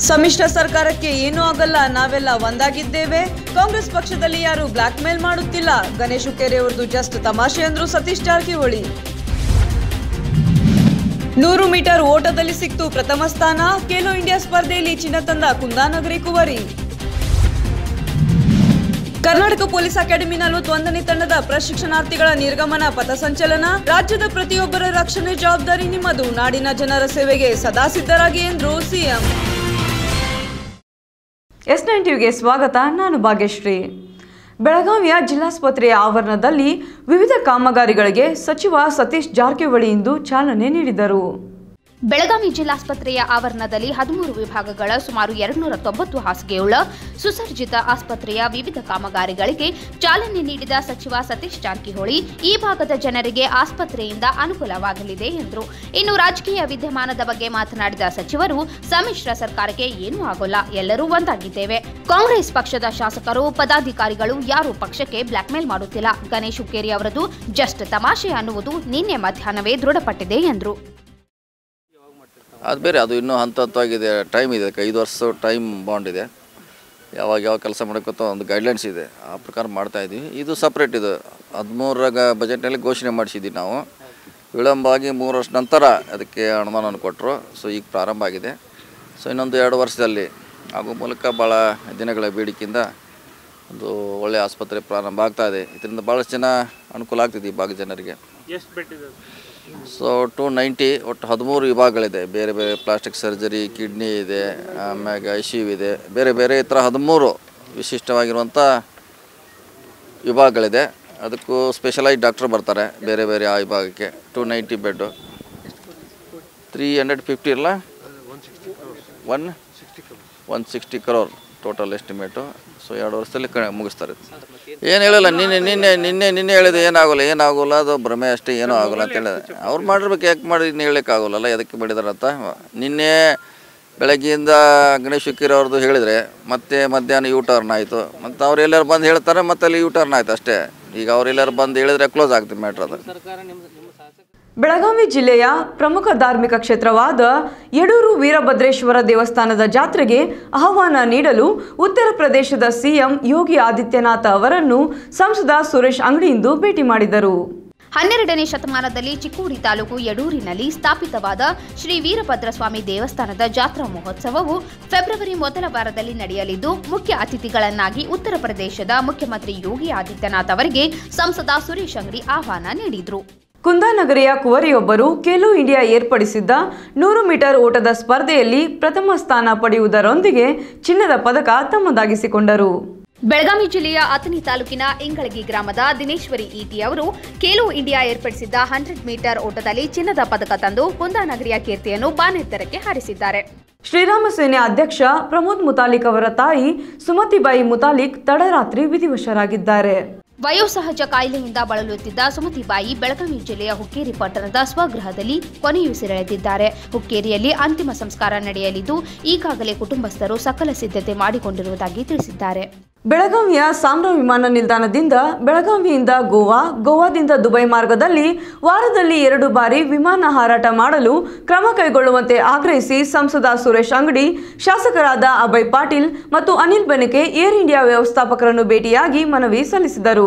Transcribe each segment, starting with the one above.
ಸಮ್ಮಿಶ್ರ ಸರ್ಕಾರಕ್ಕೆ ಏನೂ ಆಗಲ್ಲ ನಾವೆಲ್ಲ ಒಂದಾಗಿದ್ದೇವೆ ಕಾಂಗ್ರೆಸ್ ಪಕ್ಷದಲ್ಲಿ ಯಾರು ಬ್ಲಾಕ್ ಮೇಲ್ ಮಾಡುತ್ತಿಲ್ಲ ಗಣೇಶ್ ಹುಕ್ಕೇರಿ ಅವರದು ಜಸ್ಟ್ ತಮಾಷೆ ಅಂದ್ರು ಸತೀಶ್ ಜಾರಕಿಹೊಳಿ ನೂರು ಮೀಟರ್ ಓಟದಲ್ಲಿ ಸಿಕ್ತು ಪ್ರಥಮ ಸ್ಥಾನ ಖೇಲೋ ಇಂಡಿಯಾ ಸ್ಪರ್ಧೆಯಲ್ಲಿ ಚಿನ್ನ ತಂದ ಕುಂದಾನಗರಿ ಕುವರಿ ಕರ್ನಾಟಕ ಪೊಲೀಸ್ ಅಕಾಡೆಮಿ ನಲವತ್ತೊಂದನೇ ತಂಡದ ಪ್ರಶಿಕ್ಷಣಾರ್ಥಿಗಳ ನಿರ್ಗಮನ ಪಥಸಂಚಲನ ರಾಜ್ಯದ ಪ್ರತಿಯೊಬ್ಬರ ರಕ್ಷಣೆ ಜವಾಬ್ದಾರಿ ನಿಮ್ಮದು ನಾಡಿನ ಜನರ ಸೇವೆಗೆ ಸದಾ ಸಿದ್ಧರಾಗಿ ಎಂದ್ರು ಸಿಎಂ ಎಸ್ ನೈನ್ ಟಿವಿಗೆ ಸ್ವಾಗತ ನಾನು ಭಾಗ್ಯಶ್ರೀ ಬೆಳಗಾವಿಯ ಜಿಲ್ಲಾಸ್ಪತ್ರೆಯ ಆವರಣದಲ್ಲಿ ವಿವಿಧ ಕಾಮಗಾರಿಗಳಿಗೆ ಸಚಿವ ಸತೀಶ್ ಜಾರಕಿಹೊಳಿ ಇಂದು ಚಾಲನೆ ನೀಡಿದರು ಬೆಳಗಾವಿ ಜಿಲ್ಲಾಸ್ಪತ್ರೆಯ ಆವರಣದಲ್ಲಿ ಹದಿಮೂರು ವಿಭಾಗಗಳ ಸುಮಾರು ಎರಡುನೂರ ತೊಂಬತ್ತು ಹಾಸಿಗೆಯುಳ್ಳ ಸುಸರ್ಜಿತ ಆಸ್ಪತ್ರೆಯ ವಿವಿಧ ಕಾಮಗಾರಿಗಳಿಗೆ ಚಾಲನೆ ನೀಡಿದ ಸಚಿವ ಸತೀಶ್ ಜಾರಕಿಹೊಳಿ ಈ ಭಾಗದ ಜನರಿಗೆ ಆಸ್ಪತ್ರೆಯಿಂದ ಅನುಕೂಲವಾಗಲಿದೆ ಎಂದರು ಇನ್ನು ರಾಜಕೀಯ ವಿದ್ಯಮಾನದ ಬಗ್ಗೆ ಮಾತನಾಡಿದ ಸಚಿವರು ಸಮ್ಮಿಶ್ರ ಸರ್ಕಾರಕ್ಕೆ ಏನೂ ಆಗೋಲ್ಲ ಎಲ್ಲರೂ ಒಂದಾಗಿದ್ದೇವೆ ಕಾಂಗ್ರೆಸ್ ಪಕ್ಷದ ಶಾಸಕರು ಪದಾಧಿಕಾರಿಗಳು ಯಾರು ಪಕ್ಷಕ್ಕೆ ಬ್ಲಾಕ್ಮೇಲ್ ಮಾಡುತ್ತಿಲ್ಲ ಗಣೇಶ್ ಹುಕ್ಕೇರಿ ಅವರದು ಜಸ್ಟ್ ತಮಾಷೆ ಅನ್ನುವುದು ನಿನ್ನೆ ಮಧ್ಯಾಹ್ನವೇ ದೃಢಪಟ್ಟಿದೆ ಎಂದರು ಅದು ಬೇರೆ ಅದು ಇನ್ನೂ ಹಂತ ಹಂತವಾಗಿದೆ ಟೈಮ್ ಇದೆ ಅದಕ್ಕೆ ಐದು ವರ್ಷ ಟೈಮ್ ಬಾಂಡ್ ಇದೆ ಯಾವಾಗ ಯಾವ ಕೆಲಸ ಮಾಡಬೇಕಂತ ಒಂದು ಗೈಡ್ಲೈನ್ಸ್ ಇದೆ ಆ ಪ್ರಕಾರ ಮಾಡ್ತಾ ಇದ್ದೀವಿ ಇದು ಸಪ್ರೇಟ್ ಇದು ಹದಿಮೂರರಾಗ ಬಜೆಟ್ನಲ್ಲಿ ಘೋಷಣೆ ಮಾಡಿಸಿದ್ದೀವಿ ನಾವು ವಿಳಂಬ ಆಗಿ ಮೂರು ವರ್ಷ ನಂತರ ಅದಕ್ಕೆ ಅನುದಾನವನ್ನು ಕೊಟ್ಟರು ಸೊ ಈಗ ಪ್ರಾರಂಭ ಆಗಿದೆ ಸೊ ಇನ್ನೊಂದು ಎರಡು ವರ್ಷದಲ್ಲಿ ಆಗೋ ಮೂಲಕ ಭಾಳ ದಿನಗಳ ಬೇಡಿಕೆಯಿಂದ ಒಂದು ಒಳ್ಳೆಯ ಆಸ್ಪತ್ರೆ ಪ್ರಾರಂಭ ಆಗ್ತಾ ಇದೆ ಇದರಿಂದ ಭಾಳಷ್ಟು ಜನ ಅನುಕೂಲ ಆಗ್ತಿದೆ ಈ ಭಾಗದ ಜನರಿಗೆ ಎಷ್ಟು ಬೆಟ್ಟಿದೆ ಸೊ ಟು ನೈಂಟಿ ಒಟ್ಟು ಹದಿಮೂರು ವಿಭಾಗಗಳಿದೆ ಬೇರೆ ಬೇರೆ ಪ್ಲಾಸ್ಟಿಕ್ ಸರ್ಜರಿ ಕಿಡ್ನಿ ಇದೆ ಆಮ್ಯಾಗ ಐ ಸಿ ಯು ಇದೆ ಬೇರೆ ಬೇರೆ ಈ ಥರ ಹದಿಮೂರು ವಿಶಿಷ್ಟವಾಗಿರುವಂಥ ವಿಭಾಗಗಳಿದೆ ಅದಕ್ಕೂ ಸ್ಪೆಷಲೈಸ್ ಡಾಕ್ಟರ್ ಬರ್ತಾರೆ ಬೇರೆ ಬೇರೆ ಆ ವಿಭಾಗಕ್ಕೆ two ninety bed three hundred fifty ಇಲ್ಲ one one sixty crore total estimate so ಎರಡು ವರ್ಷದಲ್ಲಿ ಕ ಮುಗಿಸ್ತಾರೆ ಏನು ಹೇಳಿಲ್ಲ ನಿನ್ನೆ ನಿನ್ನೆ ನಿನ್ನೆ ನಿನ್ನೆ ಹೇಳಿದೆ ಏನಾಗೋಲ್ಲ ಏನಾಗೋಲ್ಲ ಅದು ಭ್ರಮೆ ಅಷ್ಟೇ ಏನೂ ಆಗೋಲ್ಲ ಅಂತ ಹೇಳಿದೆ ಅವ್ರು ಮಾಡಿರ್ಬೇಕು ಯಾಕೆ ಮಾಡಿ ಇನ್ನು ಹೇಳೋಕ್ಕಾಗೋಲ್ಲಲ್ಲ ಎದಕ್ಕೆ ಮಾಡಿದಾರಂತ ನಿನ್ನೆ ಬೆಳಗ್ಗೆಯಿಂದ ಗಣೇಶ್ ಹುಕ್ಕೀರ್ ಅವ್ರದ್ದು ಹೇಳಿದರೆ ಮತ್ತೆ ಮಧ್ಯಾಹ್ನ ಯೂ ಟರ್ನ್ ಆಯಿತು ಮತ್ತು ಅವ್ರು ಎಲ್ಲರೂ ಬಂದು ಹೇಳ್ತಾರೆ ಮತ್ತೆ ಅಲ್ಲಿ ಯೂ ಟರ್ನ್ ಆಯ್ತು ಅಷ್ಟೇ ಈಗ ಅವ್ರು ಎಲ್ಲರೂ ಬಂದು ಹೇಳಿದ್ರೆ ಕ್ಲೋಸ್ ಆಗ್ತದೆ ಮ್ಯಾಟ್ರ್ ಅದು ಬೆಳಗಾವಿ ಜಿಲ್ಲೆಯ ಪ್ರಮುಖ ಧಾರ್ಮಿಕ ಕ್ಷೇತ್ರವಾದ ಯಡೂರು ವೀರಭದ್ರೇಶ್ವರ ದೇವಸ್ಥಾನದ ಜಾತ್ರೆಗೆ ಆಹ್ವಾನ ನೀಡಲು ಉತ್ತರ ಪ್ರದೇಶದ ಸಿಎಂ ಯೋಗಿ ಆದಿತ್ಯನಾಥ್ ಅವರನ್ನು ಸಂಸದ ಸುರೇಶ್ ಅಂಗಡಿ ಇಂದು ಭೇಟಿ ಮಾಡಿದರು ಹನ್ನೆರಡನೇ ಶತಮಾನದಲ್ಲಿ ಚಿಕ್ಕೋಡಿ ತಾಲೂಕು ಯಡೂರಿನಲ್ಲಿ ಸ್ಥಾಪಿತವಾದ ಶ್ರೀ ವೀರಭದ್ರಸ್ವಾಮಿ ದೇವಸ್ಥಾನದ ಜಾತ್ರಾ ಮಹೋತ್ಸವವು ಫೆಬ್ರವರಿ ಮೊದಲ ವಾರದಲ್ಲಿ ನಡೆಯಲಿದ್ದು ಮುಖ್ಯ ಅತಿಥಿಗಳನ್ನಾಗಿ ಉತ್ತರ ಪ್ರದೇಶದ ಮುಖ್ಯಮಂತ್ರಿ ಯೋಗಿ ಆದಿತ್ಯನಾಥ್ ಅವರಿಗೆ ಸಂಸದ ಸುರೇಶ್ ಅಂಗಡಿ ಆಹ್ವಾನ ನೀಡಿದ್ರು ಕುಂದಾನಗರಿಯ ಕುವರಿಯೊಬ್ಬರು ಖೇಲೋ ಇಂಡಿಯಾ ಏರ್ಪಡಿಸಿದ್ದ ನೂರು ಮೀಟರ್ ಓಟದ ಸ್ಪರ್ಧೆಯಲ್ಲಿ ಪ್ರಥಮ ಸ್ಥಾನ ಪಡೆಯುವುದರೊಂದಿಗೆ ಚಿನ್ನದ ಪದಕ ತಮ್ಮದಾಗಿಸಿಕೊಂಡರು ಬೆಳಗಾವಿ ಜಿಲ್ಲೆಯ ಅತನಿ ತಾಲೂಕಿನ ಇಂಗಳಗಿ ಗ್ರಾಮದ ದಿನೇಶ್ವರಿ ಈಟಿ ಅವರು ಖೇಲೋ ಇಂಡಿಯಾ ಏರ್ಪಡಿಸಿದ್ದ ಹಂಡ್ರೆಡ್ ಮೀಟರ್ ಓಟದಲ್ಲಿ ಚಿನ್ನದ ಪದಕ ತಂದು ಕುಂದಾನಗರಿಯ ಕೀರ್ತಿಯನ್ನು ಬಾನೆತ್ತರಕ್ಕೆ ಹಾರಿಸಿದ್ದಾರೆ ಶ್ರೀರಾಮ ಸೇನೆ ಅಧ್ಯಕ್ಷ ಪ್ರಮೋದ್ ಮುತಾಲಿಕ್ ಅವರ ತಾಯಿ ಸುಮತಿಬಾಯಿ ಮುತಾಲಿಕ್ ತಡರಾತ್ರಿ ವಿಧಿವಶರಾಗಿದ್ದಾರೆ ವಯೋಸಹಜ ಕಾಯಿಲೆಯಿಂದ ಬಳಲುತ್ತಿದ್ದ ಸುಮತಿಬಾಯಿ ಬೆಳಗಾವಿ ಜಿಲ್ಲೆಯ ಹುಕ್ಕೇರಿ ಪಟ್ಟಣದ ಸ್ವಗೃಹದಲ್ಲಿ ಕೊನೆಯುಸಿರೆಳೆದಿದ್ದಾರೆ ಹುಕ್ಕೇರಿಯಲ್ಲಿ ಅಂತಿಮ ಸಂಸ್ಕಾರ ನಡೆಯಲಿದ್ದು ಈಗಾಗಲೇ ಕುಟುಂಬಸ್ಥರು ಸಕಲ ಸಿದ್ಧತೆ ಮಾಡಿಕೊಂಡಿರುವುದಾಗಿ ತಿಳಿಸಿದ್ದಾರೆ ಬೆಳಗಾವಿಯ ಸಾಮ್ರಾ ವಿಮಾನ ನಿಲ್ದಾಣದಿಂದ ಬೆಳಗಾವಿಯಿಂದ ಗೋವಾ ಗೋವಾದಿಂದ ದುಬೈ ಮಾರ್ಗದಲ್ಲಿ ವಾರದಲ್ಲಿ ಎರಡು ಬಾರಿ ವಿಮಾನ ಹಾರಾಟ ಮಾಡಲು ಕ್ರಮ ಕೈಗೊಳ್ಳುವಂತೆ ಆಗ್ರಹಿಸಿ ಸಂಸದ ಸುರೇಶ್ ಅಂಗಡಿ ಶಾಸಕರಾದ ಅಭಯ್ ಪಾಟೀಲ್ ಮತ್ತು ಅನಿಲ್ ಬೆನಕೆ ಏರ್ ಇಂಡಿಯಾ ವ್ಯವಸ್ಥಾಪಕರನ್ನು ಭೇಟಿಯಾಗಿ ಮನವಿ ಸಲ್ಲಿಸಿದರು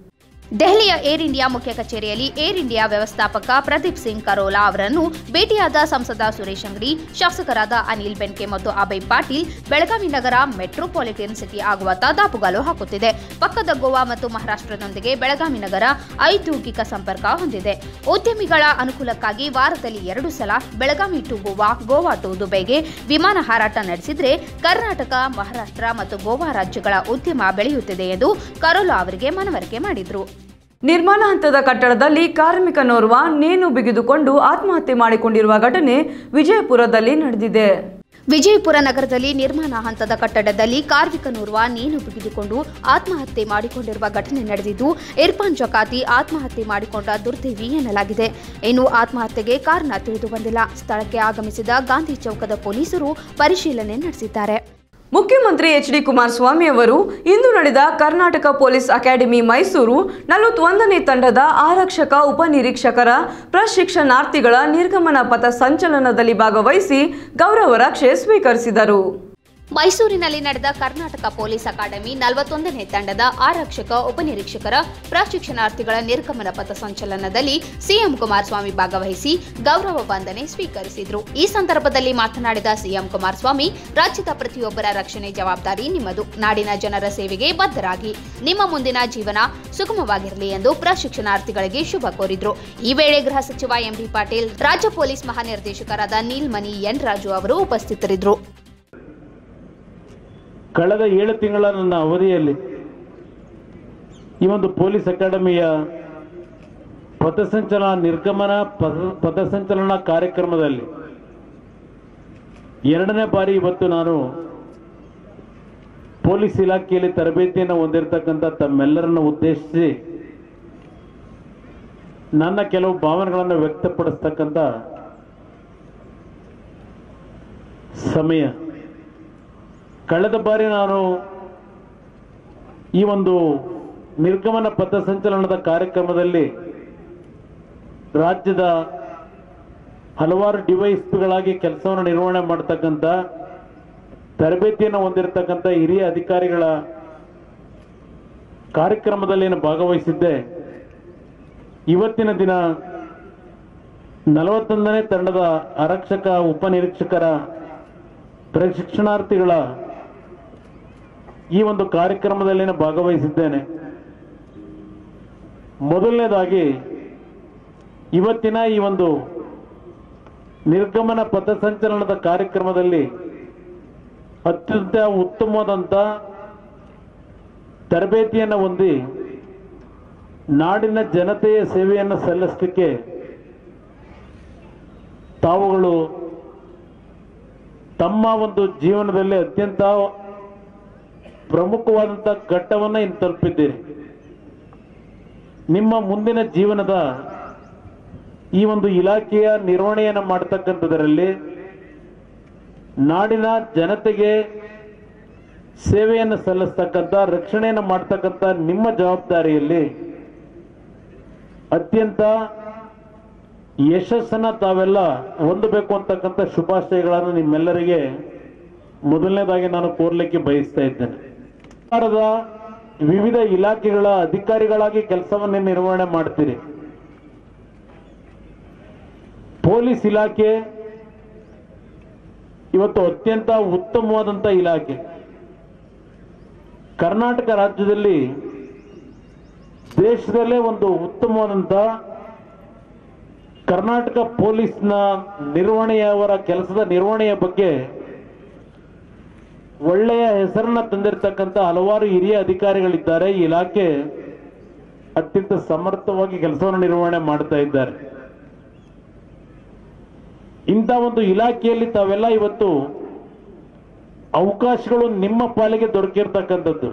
ದೆಹಲಿಯ ಏರ್ ಇಂಡಿಯಾ ಮುಖ್ಯ ಕಚೇರಿಯಲ್ಲಿ ಏರ್ ಇಂಡಿಯಾ ವ್ಯವಸ್ಥಾಪಕ ಪ್ರದೀಪ್ ಸಿಂಗ್ ಕರೋಲಾ ಅವರನ್ನು ಭೇಟಿಯಾದ ಸಂಸದ ಸುರೇಶ್ ಅಂಗಡಿ ಶಾಸಕರಾದ ಅನಿಲ್ ಬೆನ್ಕೆ ಮತ್ತು ಅಭಯ್ ಪಾಟೀಲ್ ಬೆಳಗಾವಿ ನಗರ ಮೆಟ್ರೋಪಾಲಿಟನ್ ಸಿಟಿ ಆಗುವತ್ತ ದಾಪುಗಾಲು ಹಾಕುತ್ತಿದೆ ಪಕ್ಕದ ಗೋವಾ ಮತ್ತು ಮಹಾರಾಷ್ಟ್ರದೊಂದಿಗೆ ಬೆಳಗಾವಿ ನಗರ ಐದ್ಯೋಗಿಕ ಸಂಪರ್ಕ ಹೊಂದಿದೆ ಉದ್ಯಮಿಗಳ ಅನುಕೂಲಕ್ಕಾಗಿ ವಾರದಲ್ಲಿ ಎರಡು ಸಲ ಬೆಳಗಾವಿ ಟು ಗೋವಾ ಗೋವಾ ಟು ದುಬೈಗೆ ವಿಮಾನ ಹಾರಾಟ ನಡೆಸಿದ್ರೆ ಕರ್ನಾಟಕ ಮಹಾರಾಷ್ಟ್ರ ಮತ್ತು ಗೋವಾ ರಾಜ್ಯಗಳ ಉದ್ಯಮ ಬೆಳೆಯುತ್ತಿದೆ ಎಂದು ಕರೋಲಾ ಅವರಿಗೆ ಮನವರಿಕೆ ಮಾಡಿದ್ರು ನಿರ್ಮಾಣ ಹಂತದ ಕಟ್ಟಡದಲ್ಲಿ ಕಾರ್ಮಿಕನೋರ್ವ ನೇಣು ಬಿಗಿದುಕೊಂಡು ಆತ್ಮಹತ್ಯೆ ಮಾಡಿಕೊಂಡಿರುವ ಘಟನೆ ವಿಜಯಪುರದಲ್ಲಿ ನಡೆದಿದೆ ವಿಜಯಪುರ ನಗರದಲ್ಲಿ ನಿರ್ಮಾಣ ಹಂತದ ಕಟ್ಟಡದಲ್ಲಿ ಕಾರ್ಮಿಕನೋರ್ವ ನೇಣು ಬಿಗಿದುಕೊಂಡು ಆತ್ಮಹತ್ಯೆ ಮಾಡಿಕೊಂಡಿರುವ ಘಟನೆ ನಡೆದಿದ್ದು ಇರ್ಫಾನ್ ಜಕಾತಿ ಆತ್ಮಹತ್ಯೆ ಮಾಡಿಕೊಂಡ ದುರ್ದೈವಿ ಎನ್ನಲಾಗಿದೆ ಇನ್ನು ಆತ್ಮಹತ್ಯೆಗೆ ಕಾರಣ ತಿಳಿದು ಬಂದಿಲ್ಲ ಸ್ಥಳಕ್ಕೆ ಆಗಮಿಸಿದ ಗಾಂಧಿ ಚೌಕದ ಪೊಲೀಸರು ಪರಿಶೀಲನೆ ನಡೆಸಿದ್ದಾರೆ ಮುಖ್ಯಮಂತ್ರಿ ಎಚ್ ಡಿ ಕುಮಾರಸ್ವಾಮಿ ಅವರು ಇಂದು ನಡೆದ ಕರ್ನಾಟಕ ಪೊಲೀಸ್ ಅಕಾಡೆಮಿ ಮೈಸೂರು ನಲವತ್ತೊಂದನೇ ತಂಡದ ಆರಕ್ಷಕ ಉಪನಿರೀಕ್ಷಕರ ಪ್ರಶಿಕ್ಷಣಾರ್ಥಿಗಳ ನಿರ್ಗಮನ ಪಥ ಸಂಚಲನದಲ್ಲಿ ಭಾಗವಹಿಸಿ ಗೌರವ ರಕ್ಷೆ ಸ್ವೀಕರಿಸಿದರು ಮೈಸೂರಿನಲ್ಲಿ ನಡೆದ ಕರ್ನಾಟಕ ಪೊಲೀಸ್ ಅಕಾಡೆಮಿ ನಲವತ್ತೊಂದನೇ ತಂಡದ ಆರಕ್ಷಕ ಉಪನಿರೀಕ್ಷಕರ ಪ್ರಶಿಕ್ಷಣಾರ್ಥಿಗಳ ನಿರ್ಗಮನ ಪಥ ಸಂಚಲನದಲ್ಲಿ ಸಿಎಂ ಕುಮಾರಸ್ವಾಮಿ ಭಾಗವಹಿಸಿ ಗೌರವ ವಂದನೆ ಸ್ವೀಕರಿಸಿದರು ಈ ಸಂದರ್ಭದಲ್ಲಿ ಮಾತನಾಡಿದ ಸಿಎಂ ಕುಮಾರಸ್ವಾಮಿ ರಾಜ್ಯದ ಪ್ರತಿಯೊಬ್ಬರ ರಕ್ಷಣೆ ಜವಾಬ್ದಾರಿ ನಿಮ್ಮದು ನಾಡಿನ ಜನರ ಸೇವೆಗೆ ಬದ್ಧರಾಗಿ ನಿಮ್ಮ ಮುಂದಿನ ಜೀವನ ಸುಗಮವಾಗಿರಲಿ ಎಂದು ಪ್ರಶಿಕ್ಷಣಾರ್ಥಿಗಳಿಗೆ ಶುಭ ಕೋರಿದ್ರು ಈ ವೇಳೆ ಗೃಹ ಸಚಿವ ಎಂಬಿ ಪಾಟೀಲ್ ರಾಜ್ಯ ಪೊಲೀಸ್ ಮಹಾನಿರ್ದೇಶಕರಾದ ನೀಲ್ಮಣಿ ಎನ್ ರಾಜು ಅವರು ಉಪಸ್ಥಿತರಿದ್ದರು ಕಳೆದ ಏಳು ತಿಂಗಳ ನನ್ನ ಅವಧಿಯಲ್ಲಿ ಈ ಒಂದು ಪೊಲೀಸ್ ಅಕಾಡೆಮಿಯ ಪಥಸಂಚಲನ ನಿರ್ಗಮನ ಪಥ ಪಥಸಂಚಲನ ಕಾರ್ಯಕ್ರಮದಲ್ಲಿ ಎರಡನೇ ಬಾರಿ ಇವತ್ತು ನಾನು ಪೊಲೀಸ್ ಇಲಾಖೆಯಲ್ಲಿ ತರಬೇತಿಯನ್ನು ಹೊಂದಿರತಕ್ಕಂಥ ತಮ್ಮೆಲ್ಲರನ್ನು ಉದ್ದೇಶಿಸಿ ನನ್ನ ಕೆಲವು ಭಾವನೆಗಳನ್ನು ವ್ಯಕ್ತಪಡಿಸ್ತಕ್ಕಂಥ ಸಮಯ ಕಳೆದ ಬಾರಿ ನಾನು ಈ ಒಂದು ನಿರ್ಗಮನ ಪಥಸಂಚಲನದ ಕಾರ್ಯಕ್ರಮದಲ್ಲಿ ರಾಜ್ಯದ ಹಲವಾರು ಡಿವೈಸ್ಪಿಗಳಾಗಿ ಕೆಲಸವನ್ನು ನಿರ್ವಹಣೆ ಮಾಡ್ತಕ್ಕಂಥ ತರಬೇತಿಯನ್ನು ಹೊಂದಿರತಕ್ಕಂಥ ಹಿರಿಯ ಅಧಿಕಾರಿಗಳ ಕಾರ್ಯಕ್ರಮದಲ್ಲಿ ಏನು ಭಾಗವಹಿಸಿದ್ದೆ ಇವತ್ತಿನ ದಿನ ನಲವತ್ತೊಂದನೇ ತಂಡದ ಆರಕ್ಷಕ ಉಪನಿರೀಕ್ಷಕರ ಪ್ರಶಿಕ್ಷಣಾರ್ಥಿಗಳ ಈ ಒಂದು ಕಾರ್ಯಕ್ರಮದಲ್ಲಿ ನಾನು ಭಾಗವಹಿಸಿದ್ದೇನೆ ಮೊದಲನೇದಾಗಿ ಇವತ್ತಿನ ಈ ಒಂದು ನಿರ್ಗಮನ ಪಥಸಂಚಲನದ ಕಾರ್ಯಕ್ರಮದಲ್ಲಿ ಅತ್ಯಂತ ಉತ್ತಮವಾದಂಥ ತರಬೇತಿಯನ್ನು ಹೊಂದಿ ನಾಡಿನ ಜನತೆಯ ಸೇವೆಯನ್ನು ಸಲ್ಲಿಸಲಿಕ್ಕೆ ತಾವುಗಳು ತಮ್ಮ ಒಂದು ಜೀವನದಲ್ಲಿ ಅತ್ಯಂತ ಪ್ರಮುಖವಾದಂಥ ಘಟ್ಟವನ್ನು ಇನ್ನು ತಲುಪಿದ್ದೀರಿ ನಿಮ್ಮ ಮುಂದಿನ ಜೀವನದ ಈ ಒಂದು ಇಲಾಖೆಯ ನಿರ್ವಹಣೆಯನ್ನು ಮಾಡತಕ್ಕಂಥದ್ರಲ್ಲಿ ನಾಡಿನ ಜನತೆಗೆ ಸೇವೆಯನ್ನು ಸಲ್ಲಿಸ್ತಕ್ಕಂಥ ರಕ್ಷಣೆಯನ್ನು ಮಾಡ್ತಕ್ಕಂಥ ನಿಮ್ಮ ಜವಾಬ್ದಾರಿಯಲ್ಲಿ ಅತ್ಯಂತ ಯಶಸ್ಸನ್ನ ತಾವೆಲ್ಲ ಹೊಂದಬೇಕು ಅಂತಕ್ಕಂಥ ಶುಭಾಶಯಗಳನ್ನು ನಿಮ್ಮೆಲ್ಲರಿಗೆ ಮೊದಲನೇದಾಗಿ ನಾನು ಕೋರ್ಲಿಕ್ಕೆ ಬಯಸ್ತಾ ಇದ್ದೇನೆ ಸರ್ಕಾರದ ವಿವಿಧ ಇಲಾಖೆಗಳ ಅಧಿಕಾರಿಗಳಾಗಿ ಕೆಲಸವನ್ನು ನಿರ್ವಹಣೆ ಮಾಡ್ತೀರಿ ಪೊಲೀಸ್ ಇಲಾಖೆ ಇವತ್ತು ಅತ್ಯಂತ ಉತ್ತಮವಾದಂಥ ಇಲಾಖೆ ಕರ್ನಾಟಕ ರಾಜ್ಯದಲ್ಲಿ ದೇಶದಲ್ಲೇ ಒಂದು ಉತ್ತಮವಾದಂಥ ಕರ್ನಾಟಕ ಪೊಲೀಸ್ನ ನಿರ್ವಹಣೆಯವರ ಕೆಲಸದ ನಿರ್ವಹಣೆಯ ಬಗ್ಗೆ ಒಳ್ಳೆಯ ಹೆಸರನ್ನ ತಂದಿರತಕ್ಕಂಥ ಹಲವಾರು ಹಿರಿಯ ಅಧಿಕಾರಿಗಳಿದ್ದಾರೆ ಈ ಇಲಾಖೆ ಅತ್ಯಂತ ಸಮರ್ಥವಾಗಿ ಕೆಲಸವನ್ನು ನಿರ್ವಹಣೆ ಮಾಡ್ತಾ ಇದ್ದಾರೆ ಇಂಥ ಒಂದು ಇಲಾಖೆಯಲ್ಲಿ ತಾವೆಲ್ಲ ಇವತ್ತು ಅವಕಾಶಗಳು ನಿಮ್ಮ ಪಾಲಿಗೆ ದೊರಕಿರ್ತಕ್ಕಂಥದ್ದು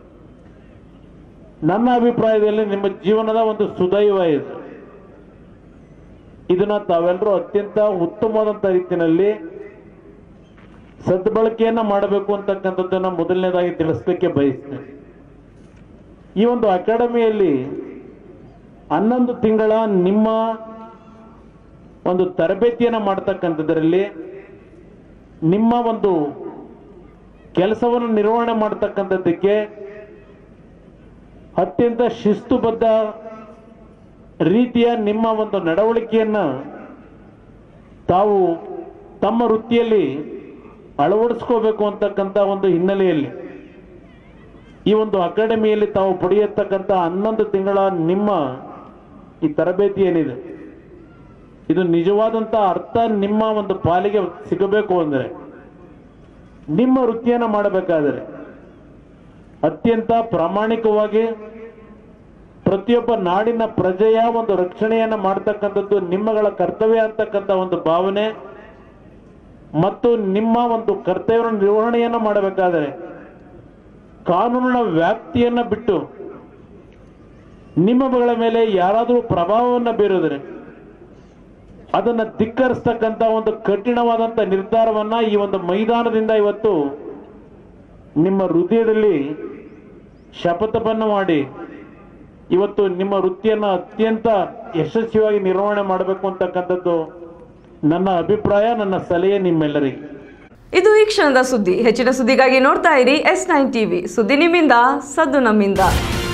ನನ್ನ ಅಭಿಪ್ರಾಯದಲ್ಲಿ ನಿಮ್ಮ ಜೀವನದ ಒಂದು ಸುದೈವ ಇದು ಇದನ್ನ ತಾವೆಲ್ಲರೂ ಅತ್ಯಂತ ಉತ್ತಮವಾದಂಥ ರೀತಿಯಲ್ಲಿ ಸದ್ಬಳಕೆಯನ್ನ ಮಾಡಬೇಕು ಅಂತಕ್ಕಂಥದ್ದನ್ನ ಮೊದಲನೇದಾಗಿ ತಿಳಿಸ್ಲಿಕ್ಕೆ ಬಯಸ್ತೇನೆ ಈ ಒಂದು ಅಕಾಡೆಮಿಯಲ್ಲಿ ಹನ್ನೊಂದು ತಿಂಗಳ ನಿಮ್ಮ ಒಂದು ತರಬೇತಿಯನ್ನ ಮಾಡ್ತಕ್ಕಂಥದ್ರಲ್ಲಿ ನಿಮ್ಮ ಒಂದು ಕೆಲಸವನ್ನು ನಿರ್ವಹಣೆ ಮಾಡ್ತಕ್ಕಂಥದ್ದಕ್ಕೆ ಅತ್ಯಂತ ಶಿಸ್ತುಬದ್ಧ ರೀತಿಯ ನಿಮ್ಮ ಒಂದು ನಡವಳಿಕೆಯನ್ನ ತಾವು ತಮ್ಮ ವೃತ್ತಿಯಲ್ಲಿ ಅಳವಡಿಸ್ಕೋಬೇಕು ಅಂತಕ್ಕಂಥ ಒಂದು ಹಿನ್ನೆಲೆಯಲ್ಲಿ ಈ ಒಂದು ಅಕಾಡೆಮಿಯಲ್ಲಿ ತಾವು ಪಡೆಯತಕ್ಕಂಥ ಹನ್ನೊಂದು ತಿಂಗಳ ನಿಮ್ಮ ಈ ತರಬೇತಿ ಏನಿದೆ ಇದು ನಿಜವಾದಂಥ ಅರ್ಥ ನಿಮ್ಮ ಒಂದು ಪಾಲಿಗೆ ಸಿಗಬೇಕು ಅಂದರೆ ನಿಮ್ಮ ವೃತ್ತಿಯನ್ನು ಮಾಡಬೇಕಾದರೆ ಅತ್ಯಂತ ಪ್ರಾಮಾಣಿಕವಾಗಿ ಪ್ರತಿಯೊಬ್ಬ ನಾಡಿನ ಪ್ರಜೆಯ ಒಂದು ರಕ್ಷಣೆಯನ್ನ ಮಾಡ್ತಕ್ಕಂಥದ್ದು ನಿಮ್ಮಗಳ ಕರ್ತವ್ಯ ಅಂತಕ್ಕಂಥ ಒಂದು ಭಾವನೆ ಮತ್ತು ನಿಮ್ಮ ಒಂದು ಕರ್ತವ್ಯ ನಿರ್ವಹಣೆಯನ್ನ ಮಾಡಬೇಕಾದರೆ ಕಾನೂನಿನ ವ್ಯಾಪ್ತಿಯನ್ನ ಬಿಟ್ಟು ನಿಮ್ಮ ಮಗಳ ಮೇಲೆ ಯಾರಾದರೂ ಪ್ರಭಾವವನ್ನು ಬೀರಿದ್ರೆ ಅದನ್ನ ಧಿಕ್ಕರಿಸ್ತಕ್ಕಂಥ ಒಂದು ಕಠಿಣವಾದಂಥ ನಿರ್ಧಾರವನ್ನ ಈ ಒಂದು ಮೈದಾನದಿಂದ ಇವತ್ತು ನಿಮ್ಮ ಹೃದಯದಲ್ಲಿ ಶಪಥವನ್ನು ಮಾಡಿ ಇವತ್ತು ನಿಮ್ಮ ವೃತ್ತಿಯನ್ನು ಅತ್ಯಂತ ಯಶಸ್ವಿಯಾಗಿ ನಿರ್ವಹಣೆ ಮಾಡಬೇಕು ಅಂತಕ್ಕಂಥದ್ದು ನನ್ನ ಅಭಿಪ್ರಾಯ ನನ್ನ ಸಲಹೆ ನಿಮ್ಮೆಲ್ಲರಿಗೆ ಇದು ಈ ಕ್ಷಣದ ಸುದ್ದಿ ಹೆಚ್ಚಿನ ಸುದ್ದಿಗಾಗಿ ನೋಡ್ತಾ ಇರಿ ಎಸ್ ನೈನ್ ಟಿವಿ ಸುದ್ದಿ ನಿಮ್ಮಿಂದ ಸದ್ದು ನಮ್ಮಿಂದ